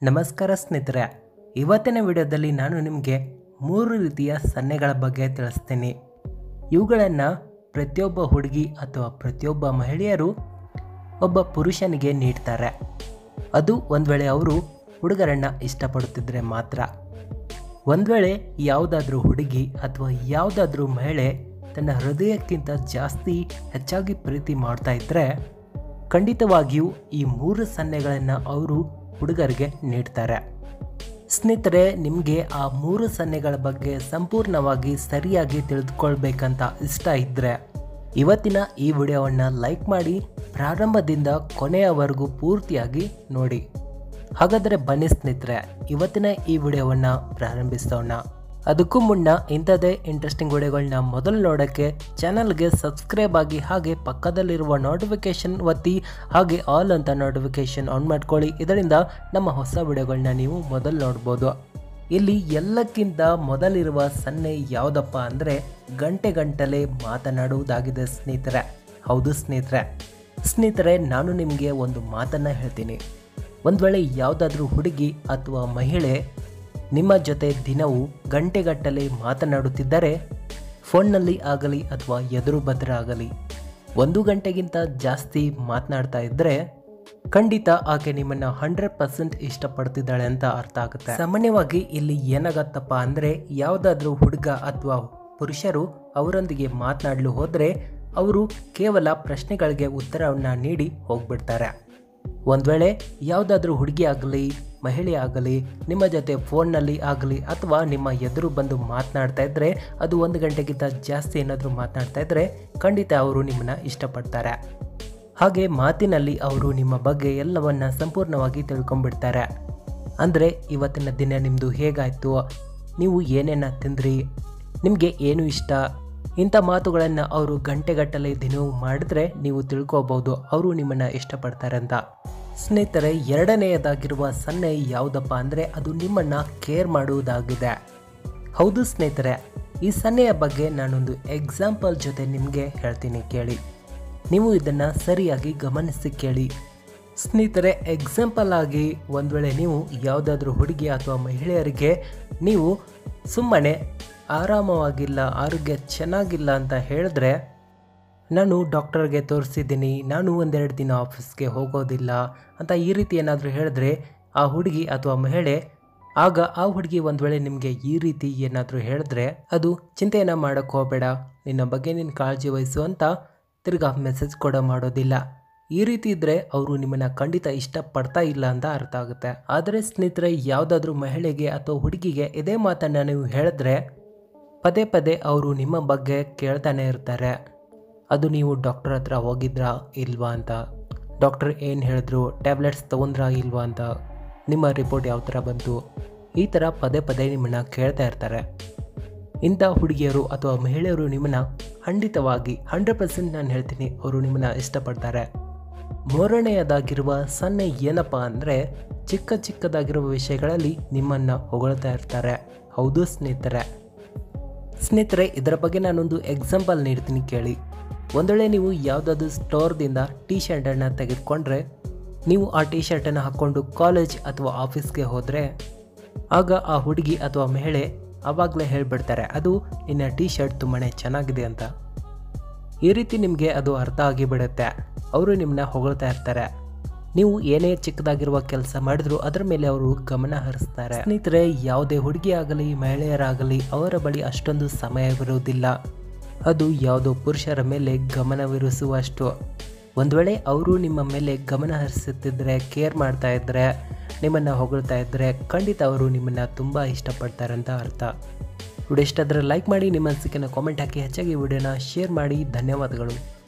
ನಮಸ್ಕಾರ ಸ್ನೇಹಿತರೆ ಇವತ್ತಿನ ವಿಡಿಯೋದಲ್ಲಿ ನಾನು ನಿಮಗೆ ಮೂರು ರೀತಿಯ ಸನ್ನೆಗಳ ಬಗ್ಗೆ ತಿಳಿಸ್ತೀನಿ ಇವುಗಳನ್ನು ಪ್ರತಿಯೊಬ್ಬ ಹುಡುಗಿ ಅಥವಾ ಪ್ರತಿಯೊಬ್ಬ ಮಹಿಳೆಯರು ಒಬ್ಬ ಪುರುಷನಿಗೆ ನೀಡ್ತಾರೆ ಅದು ಒಂದು ವೇಳೆ ಅವರು ಹುಡುಗರನ್ನು ಇಷ್ಟಪಡುತ್ತಿದ್ದರೆ ಮಾತ್ರ ಒಂದು ವೇಳೆ ಯಾವುದಾದ್ರೂ ಹುಡುಗಿ ಅಥವಾ ಯಾವುದಾದ್ರೂ ಮಹಿಳೆ ತನ್ನ ಹೃದಯಕ್ಕಿಂತ ಜಾಸ್ತಿ ಹೆಚ್ಚಾಗಿ ಪ್ರೀತಿ ಮಾಡ್ತಾ ಇದ್ದರೆ ಖಂಡಿತವಾಗಿಯೂ ಈ ಮೂರು ಸನ್ನೆಗಳನ್ನು ಅವರು ಹುಡುಗರಿಗೆ ನೀಡ್ತಾರೆ ಸ್ನೇಹಿತರೆ ನಿಮಗೆ ಆ ಮೂರು ಸನ್ನೆಗಳ ಬಗ್ಗೆ ಸಂಪೂರ್ಣವಾಗಿ ಸರಿಯಾಗಿ ತಿಳಿದುಕೊಳ್ಬೇಕಂತ ಇಷ್ಟ ಇದ್ದರೆ ಇವತ್ತಿನ ಈ ವಿಡಿಯೋವನ್ನು ಲೈಕ್ ಮಾಡಿ ಪ್ರಾರಂಭದಿಂದ ಕೊನೆಯವರೆಗೂ ಪೂರ್ತಿಯಾಗಿ ನೋಡಿ ಹಾಗಾದರೆ ಬನ್ನಿ ಸ್ನೇಹಿತರೆ ಇವತ್ತಿನ ಈ ವಿಡಿಯೋವನ್ನು ಪ್ರಾರಂಭಿಸೋಣ ಅದಕ್ಕೂ ಮುನ್ನ ಇಂಥದ್ದೇ ಇಂಟ್ರೆಸ್ಟಿಂಗ್ ವಿಡಿಯೋಗಳನ್ನ ಮೊದಲು ನೋಡೋಕ್ಕೆ ಚಾನಲ್ಗೆ ಸಬ್ಸ್ಕ್ರೈಬ್ ಆಗಿ ಹಾಗೆ ಪಕ್ಕದಲ್ಲಿರುವ ನೋಟಿಫಿಕೇಶನ್ ಒತ್ತಿ ಹಾಗೆ ಆಲ್ ಅಂತ ನೋಟಿಫಿಕೇಶನ್ ಆನ್ ಮಾಡ್ಕೊಳ್ಳಿ ಇದರಿಂದ ನಮ್ಮ ಹೊಸ ವಿಡಿಯೋಗಳನ್ನ ನೀವು ಮೊದಲು ನೋಡ್ಬೋದು ಇಲ್ಲಿ ಎಲ್ಲಕ್ಕಿಂತ ಮೊದಲಿರುವ ಸನ್ನೆ ಯಾವುದಪ್ಪ ಅಂದರೆ ಗಂಟೆ ಗಂಟಲೆ ಮಾತನಾಡುವುದಾಗಿದೆ ಸ್ನೇಹಿತರೆ ಹೌದು ಸ್ನೇಹಿತರೆ ಸ್ನೇಹಿತರೆ ನಾನು ನಿಮಗೆ ಒಂದು ಮಾತನ್ನು ಹೇಳ್ತೀನಿ ಒಂದು ವೇಳೆ ಯಾವುದಾದ್ರೂ ಹುಡುಗಿ ಅಥವಾ ಮಹಿಳೆ ನಿಮ್ಮ ಜೊತೆ ದಿನವೂ ಗಂಟೆಗಟ್ಟಲೆ ಮಾತನಾಡುತ್ತಿದ್ದರೆ ಫೋನ್ನಲ್ಲಿ ಆಗಲಿ ಅಥವಾ ಎದುರು ಬದ್ರ ಆಗಲಿ ಒಂದು ಗಂಟೆಗಿಂತ ಜಾಸ್ತಿ ಮಾತನಾಡ್ತಾ ಇದ್ದರೆ ಖಂಡಿತ ಆಕೆ ನಿಮ್ಮನ್ನು ಹಂಡ್ರೆಡ್ ಪರ್ಸೆಂಟ್ ಇಷ್ಟಪಡ್ತಿದ್ದಾಳೆ ಅಂತ ಅರ್ಥ ಆಗುತ್ತೆ ಸಾಮಾನ್ಯವಾಗಿ ಇಲ್ಲಿ ಏನಾಗತ್ತಪ್ಪ ಅಂದರೆ ಯಾವುದಾದ್ರೂ ಹುಡುಗ ಅಥವಾ ಪುರುಷರು ಅವರೊಂದಿಗೆ ಮಾತನಾಡಲು ಹೋದರೆ ಅವರು ಕೇವಲ ಪ್ರಶ್ನೆಗಳಿಗೆ ಉತ್ತರವನ್ನು ನೀಡಿ ಹೋಗ್ಬಿಡ್ತಾರೆ ಒಂದು ವೇಳೆ ಯಾವುದಾದ್ರೂ ಹುಡುಗಿ ಆಗಲಿ ಮಹಿಳೆ ಆಗಲಿ ನಿಮ್ಮ ಜೊತೆ ಫೋನ್ನಲ್ಲಿ ಆಗಲಿ ಅಥವಾ ನಿಮ್ಮ ಎದುರು ಬಂದು ಮಾತನಾಡ್ತಾ ಇದ್ದರೆ ಅದು ಒಂದು ಗಂಟೆಗಿಂತ ಜಾಸ್ತಿ ಏನಾದರೂ ಮಾತನಾಡ್ತಾ ಇದ್ದರೆ ಖಂಡಿತ ಅವರು ನಿಮ್ಮನ್ನು ಇಷ್ಟಪಡ್ತಾರೆ ಹಾಗೆ ಮಾತಿನಲ್ಲಿ ಅವರು ನಿಮ್ಮ ಬಗ್ಗೆ ಎಲ್ಲವನ್ನ ಸಂಪೂರ್ಣವಾಗಿ ತಿಳ್ಕೊಂಡ್ಬಿಡ್ತಾರೆ ಅಂದರೆ ಇವತ್ತಿನ ದಿನ ನಿಮ್ಮದು ಹೇಗಾಯಿತು ನೀವು ಏನೇನ ತಿಂದ್ರಿ ನಿಮಗೆ ಏನು ಇಷ್ಟ ಇಂಥ ಮಾತುಗಳನ್ನು ಅವರು ಗಂಟೆಗಟ್ಟಲೆ ದಿನವೂ ಮಾಡಿದ್ರೆ ನೀವು ತಿಳ್ಕೊಬೋದು ಅವರು ನಿಮ್ಮನ್ನು ಇಷ್ಟಪಡ್ತಾರೆ ಅಂತ ಸ್ನೇಹಿತರೆ ಎರಡನೆಯದಾಗಿರುವ ಸನ್ನೆ ಯಾವುದಪ್ಪ ಅಂದರೆ ಅದು ನಿಮ್ಮನ್ನು ಕೇರ್ ಮಾಡುವುದಾಗಿದೆ ಹೌದು ಸ್ನೇಹಿತರೆ ಈ ಸನ್ನೆಯ ಬಗ್ಗೆ ನಾನೊಂದು ಎಕ್ಸಾಂಪಲ್ ಜೊತೆ ನಿಮಗೆ ಹೇಳ್ತೀನಿ ಕೇಳಿ ನೀವು ಇದನ್ನು ಸರಿಯಾಗಿ ಗಮನಿಸಿ ಕೇಳಿ ಸ್ನೇಹಿತರೆ ಎಕ್ಸಾಂಪಲ್ ಆಗಿ ಒಂದು ವೇಳೆ ನೀವು ಯಾವುದಾದ್ರೂ ಹುಡುಗಿ ಅಥವಾ ಮಹಿಳೆಯರಿಗೆ ನೀವು ಸುಮ್ಮನೆ ಆರಾಮವಾಗಿಲ್ಲ ಆರೋಗ್ಯ ಚೆನ್ನಾಗಿಲ್ಲ ಅಂತ ಹೇಳಿದ್ರೆ ನಾನು ಡಾಕ್ಟರ್ಗೆ ತೋರಿಸಿದ್ದೀನಿ ನಾನು ಒಂದೆರಡು ದಿನ ಆಫೀಸ್ಗೆ ಹೋಗೋದಿಲ್ಲ ಅಂತ ಈ ರೀತಿ ಏನಾದರೂ ಹೇಳಿದ್ರೆ ಆ ಹುಡುಗಿ ಅಥವಾ ಮಹಿಳೆ ಆಗ ಆ ಹುಡುಗಿ ಒಂದು ವೇಳೆ ನಿಮಗೆ ಈ ರೀತಿ ಏನಾದರೂ ಹೇಳಿದ್ರೆ ಅದು ಚಿಂತೆಯನ್ನು ಮಾಡೋಕ್ಕೆ ಹೋಗಬೇಡ ನಿನ್ನ ಬಗ್ಗೆ ನೀನು ಕಾಳಜಿ ವಹಿಸು ಅಂತ ತಿರ್ಗಾ ಮೆಸೇಜ್ ಕೂಡ ಮಾಡೋದಿಲ್ಲ ಈ ರೀತಿ ಇದ್ದರೆ ಅವರು ನಿಮ್ಮನ್ನು ಖಂಡಿತ ಇಷ್ಟಪಡ್ತಾ ಇಲ್ಲ ಅಂತ ಅರ್ಥ ಆಗುತ್ತೆ ಆದರೆ ಸ್ನೇಹಿತರೆ ಯಾವುದಾದ್ರೂ ಮಹಿಳೆಗೆ ಅಥವಾ ಹುಡುಗಿಗೆ ಇದೇ ಮಾತನ್ನು ನೀವು ಹೇಳಿದ್ರೆ ಪದೇ ಪದೇ ಅವರು ನಿಮ್ಮ ಬಗ್ಗೆ ಕೇಳ್ತಾನೆ ಇರ್ತಾರೆ ಅದು ನೀವು ಡಾಕ್ಟರ್ ಹತ್ರ ಹೋಗಿದ್ರಾ ಇಲ್ವಾ ಅಂತ ಡಾಕ್ಟರ್ ಏನು ಹೇಳಿದ್ರು ಟ್ಯಾಬ್ಲೆಟ್ಸ್ ತೊಗೊಂಡ್ರಾ ಇಲ್ವಾ ಅಂತ ನಿಮ್ಮ ರಿಪೋರ್ಟ್ ಯಾವ ಥರ ಬಂತು ಈ ಥರ ಪದೇ ಪದೇ ನಿಮ್ಮನ್ನು ಕೇಳ್ತಾ ಇರ್ತಾರೆ ಇಂಥ ಹುಡುಗಿಯರು ಅಥವಾ ಮಹಿಳೆಯರು ನಿಮ್ಮನ್ನು ಖಂಡಿತವಾಗಿ ಹಂಡ್ರೆಡ್ ಪರ್ಸೆಂಟ್ ನಾನು ಹೇಳ್ತೀನಿ ಅವರು ನಿಮ್ಮನ್ನು ಇಷ್ಟಪಡ್ತಾರೆ ಮೂರನೆಯದಾಗಿರುವ ಸನ್ನೆ ಏನಪ್ಪ ಅಂದರೆ ಚಿಕ್ಕ ಚಿಕ್ಕದಾಗಿರುವ ವಿಷಯಗಳಲ್ಲಿ ನಿಮ್ಮನ್ನು ಹೊಗಳ್ತಾ ಇರ್ತಾರೆ ಹೌದು ಸ್ನೇಹಿತರೆ ಸ್ನೇಹಿತರೆ ಇದರ ಬಗ್ಗೆ ನಾನೊಂದು ಎಕ್ಸಾಂಪಲ್ ನೀಡ್ತೀನಿ ಕೇಳಿ ಒಂದು ವೇಳೆ ನೀವು ಯಾವುದಾದ್ರೂ ಸ್ಟೋರ್ದಿಂದ ಟೀ ಶರ್ಟನ್ನು ತೆಗೆದುಕೊಂಡ್ರೆ ನೀವು ಆ ಟೀ ಶರ್ಟನ್ನು ಹಾಕ್ಕೊಂಡು ಕಾಲೇಜ್ ಅಥವಾ ಆಫೀಸ್ಗೆ ಹೋದರೆ ಆಗ ಆ ಹುಡುಗಿ ಅಥವಾ ಮಹಿಳೆ ಆವಾಗಲೇ ಹೇಳಿಬಿಡ್ತಾರೆ ಅದು ನಿನ್ನ ಟೀ ಶರ್ಟ್ ತುಂಬಾ ಚೆನ್ನಾಗಿದೆ ಅಂತ ಈ ರೀತಿ ನಿಮಗೆ ಅದು ಅರ್ಥ ಆಗಿಬಿಡುತ್ತೆ ಅವರು ನಿಮ್ಮನ್ನ ಹೊಗಳ್ತಾ ಇರ್ತಾರೆ ನೀವು ಏನೇ ಚಿಕ್ಕದಾಗಿರುವ ಕೆಲಸ ಮಾಡಿದ್ರು ಅದರ ಮೇಲೆ ಅವರು ಗಮನ ಹರಿಸ್ತಾರೆ ಸ್ನೇಹಿತರೆ ಯಾವುದೇ ಹುಡುಗಿ ಆಗಲಿ ಮಹಿಳೆಯರಾಗಲಿ ಅವರ ಬಳಿ ಅಷ್ಟೊಂದು ಸಮಯವಿರುವುದಿಲ್ಲ ಅದು ಯಾವುದೋ ಪುರುಷರ ಮೇಲೆ ಗಮನವಿರಿಸುವಷ್ಟು ಒಂದು ವೇಳೆ ಅವರು ನಿಮ್ಮ ಮೇಲೆ ಗಮನ ಹರಿಸುತ್ತಿದ್ದರೆ ಕೇರ್ ಮಾಡ್ತಾ ಇದ್ದರೆ ನಿಮ್ಮನ್ನು ಹೊಗಳ್ತಾ ಇದ್ದರೆ ಖಂಡಿತ ಅವರು ನಿಮ್ಮನ್ನು ತುಂಬ ಇಷ್ಟಪಡ್ತಾರೆ ಅಂತ ಅರ್ಥ ವಿಡಿಯೋ ಇಷ್ಟಾದರೆ ಲೈಕ್ ಮಾಡಿ ನಿಮ್ಮ ಅನಿಸಿಕೆನ ಕಾಮೆಂಟ್ ಹಾಕಿ ಹೆಚ್ಚಾಗಿ ವಿಡಿಯೋನ ಶೇರ್ ಮಾಡಿ ಧನ್ಯವಾದಗಳು